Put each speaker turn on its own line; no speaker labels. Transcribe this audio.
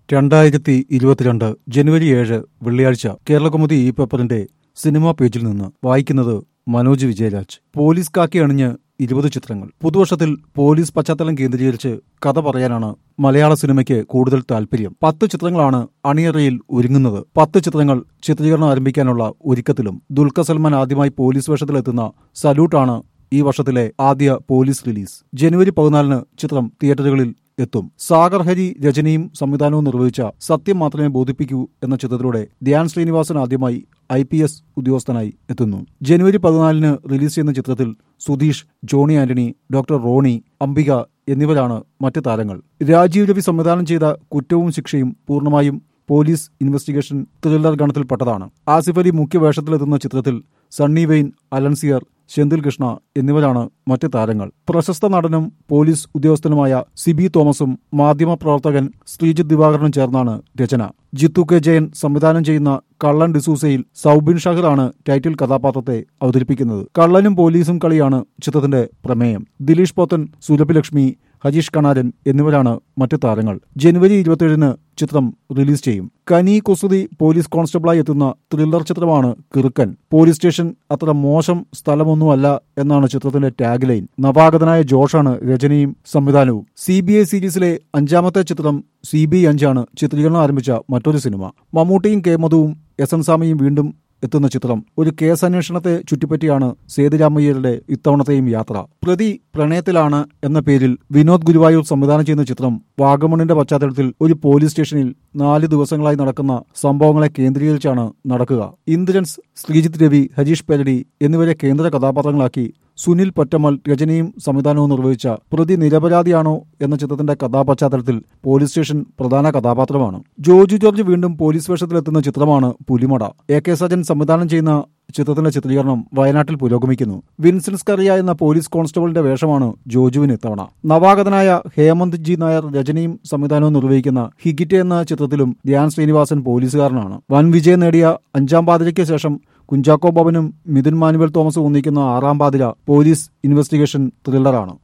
രണ്ടായിരത്തി ഇരുപത്തിരണ്ട് ജനുവരി ഏഴ് വെള്ളിയാഴ്ച കേരളകൗമുദി ഈ പേപ്പറിന്റെ സിനിമാ പേജിൽ നിന്ന് വായിക്കുന്നത് മനോജ് വിജയരാജ് പോലീസ് കാക്കി അണിഞ്ഞ് ഇരുപത് ചിത്രങ്ങൾ പുതുവർഷത്തിൽ പോലീസ് പശ്ചാത്തലം കേന്ദ്രീകരിച്ച് കഥ പറയാനാണ് മലയാള സിനിമയ്ക്ക് കൂടുതൽ താല്പര്യം പത്ത് ചിത്രങ്ങളാണ് അണിയറയിൽ ഒരുങ്ങുന്നത് പത്ത് ചിത്രങ്ങൾ ചിത്രീകരണം ആരംഭിക്കാനുള്ള ഒരുക്കത്തിലും ദുൽഖർ സൽമാൻ ആദ്യമായി പോലീസ് വേഷത്തിലെത്തുന്ന സല്യൂട്ടാണ് ഈ വർഷത്തിലെ ആദ്യ പോലീസ് റിലീസ് ജനുവരി പതിനാലിന് ചിത്രം തിയേറ്ററുകളിൽ എത്തും സാഗർ ഹരി രചനയും സംവിധാനവും നിർവഹിച്ച സത്യം മാത്രമേ ബോധിപ്പിക്കൂ എന്ന ചിത്രത്തിലൂടെ ധ്യാൻ ശ്രീനിവാസൻ ആദ്യമായി ഐ പി എസ് ഉദ്യോഗസ്ഥനായി എത്തുന്നു ജനുവരി പതിനാലിന് റിലീസ് ചെയ്യുന്ന ചിത്രത്തിൽ സുധീഷ് ജോണി ആന്റണി ഡോക്ടർ റോണി അംബിക എന്നിവരാണ് മറ്റ് താരങ്ങൾ രാജീവ് രവി സംവിധാനം ചെയ്ത കുറ്റവും ശിക്ഷയും പൂർണ്ണമായും പോലീസ് ഇൻവെസ്റ്റിഗേഷൻ ത്രില്ലർ ഗണത്തിൽപ്പെട്ടതാണ് ആസിഫ് അലി മുഖ്യ വേഷത്തിലെത്തുന്ന ചിത്രത്തിൽ സണ്ണി വെയിൻ അലൻസിയർ സെന്തിൽ കൃഷ്ണ എന്നിവരാണ് മറ്റ് താരങ്ങൾ പ്രശസ്ത നടനും പോലീസ് ഉദ്യോഗസ്ഥനുമായ സിബി തോമസും മാധ്യമപ്രവർത്തകൻ ശ്രീജിത്ത് ദിവാകരനും ചേർന്നാണ് രചന ജിത്തു കെ ജയൻ സംവിധാനം ചെയ്യുന്ന കള്ളൻ ഡിസൂസയിൽ സൗബിൻ ഷഹറാണ് ടൈറ്റിൽ കഥാപാത്രത്തെ അവതരിപ്പിക്കുന്നത് കള്ളനും പോലീസും കളിയാണ് ചിത്രത്തിന്റെ പ്രമേയം ദിലീഷ് പോത്തൻ സുലഭിലക്ഷ്മി ഹജീഷ് കണാരൻ എന്നിവരാണ് മറ്റ് താരങ്ങൾ ജനുവരി ഇരുപത്തിയേഴിന് ചിത്രം റിലീസ് ചെയ്യും കനി കുസൃതി പോലീസ് കോൺസ്റ്റബിളായി എത്തുന്ന ത്രില്ലർ ചിത്രമാണ് കിറുക്കൻ പോലീസ് സ്റ്റേഷൻ അത്ര മോശം സ്ഥലമൊന്നുമല്ല എന്നാണ് ചിത്രത്തിന്റെ ടാഗ് ലൈൻ നവാഗതനായ ജോഷാണ് രചനയും സംവിധാനവും സി ബി ഐ സീരീസിലെ അഞ്ചാമത്തെ ചിത്രം സി ബി അഞ്ചാണ് ചിത്രീകരണം ആരംഭിച്ച മറ്റൊരു സിനിമ മമ്മൂട്ടിയും കെ മധുവും എസ് എൻ സാമിയും വീണ്ടും എത്തുന്ന ചിത്രം ഒരു കേസ് അന്വേഷണത്തെ ചുറ്റിപ്പറ്റിയാണ് സേതുരാമയ്യരുടെ ഇത്തവണത്തെയും യാത്ര പ്രതി പ്രണയത്തിലാണ് എന്ന പേരിൽ വിനോദ് ഗുരുവായൂർ സംവിധാനം ചെയ്യുന്ന ചിത്രം വാഗമണിന്റെ പശ്ചാത്തലത്തിൽ ഒരു പോലീസ് സ്റ്റേഷനിൽ നാല് ദിവസങ്ങളായി നടക്കുന്ന സംഭവങ്ങളെ കേന്ദ്രീകരിച്ചാണ് നടക്കുക ഇന്ദ്രൻസ് ശ്രീജിത്ത് രവി ഹരീഷ് പെരടി എന്നിവരെ കേന്ദ്ര കഥാപാത്രങ്ങളാക്കി സുനിൽ പൊറ്റമ്മൽ രചനയും സംവിധാനവും നിർവഹിച്ച പ്രതി നിരപരാധിയാണോ എന്ന ചിത്രത്തിന്റെ കഥാപശ്ചാത്തലത്തിൽ പോലീസ് സ്റ്റേഷൻ പ്രധാന കഥാപാത്രമാണ് ജോജു ജോർജ് വീണ്ടും പോലീസ് വേഷത്തിലെത്തുന്ന ചിത്രമാണ് പുലിമട എ കെ സജൻ സംവിധാനം ചെയ്യുന്ന ചിത്രത്തിന്റെ ചിത്രീകരണം വയനാട്ടിൽ പുരോഗമിക്കുന്നു വിൻസെന്റ് സ്കറിയ എന്ന പോലീസ് കോൺസ്റ്റബിളിന്റെ വേഷമാണ് ജോജുവിന് ഇത്തവണ നവാഗതനായ ഹേമന്ത് ജി നായർ രചനയും സംവിധാനവും നിർവഹിക്കുന്ന ഹിഗിറ്റ് എന്ന ചിത്രത്തിലും ധ്യാൻ ശ്രീനിവാസൻ പോലീസുകാരനാണ് വൻ വിജയം നേടിയ അഞ്ചാം പാതിരയ്ക്ക് ശേഷം കുഞ്ചാക്കോ ബോബനും മിഥുൻ മാനുവൽ തോമസും ഒന്നിക്കുന്ന ആറാം പാതിര പോലീസ് ഇൻവെസ്റ്റിഗേഷൻ ത്രില്ലറാണ്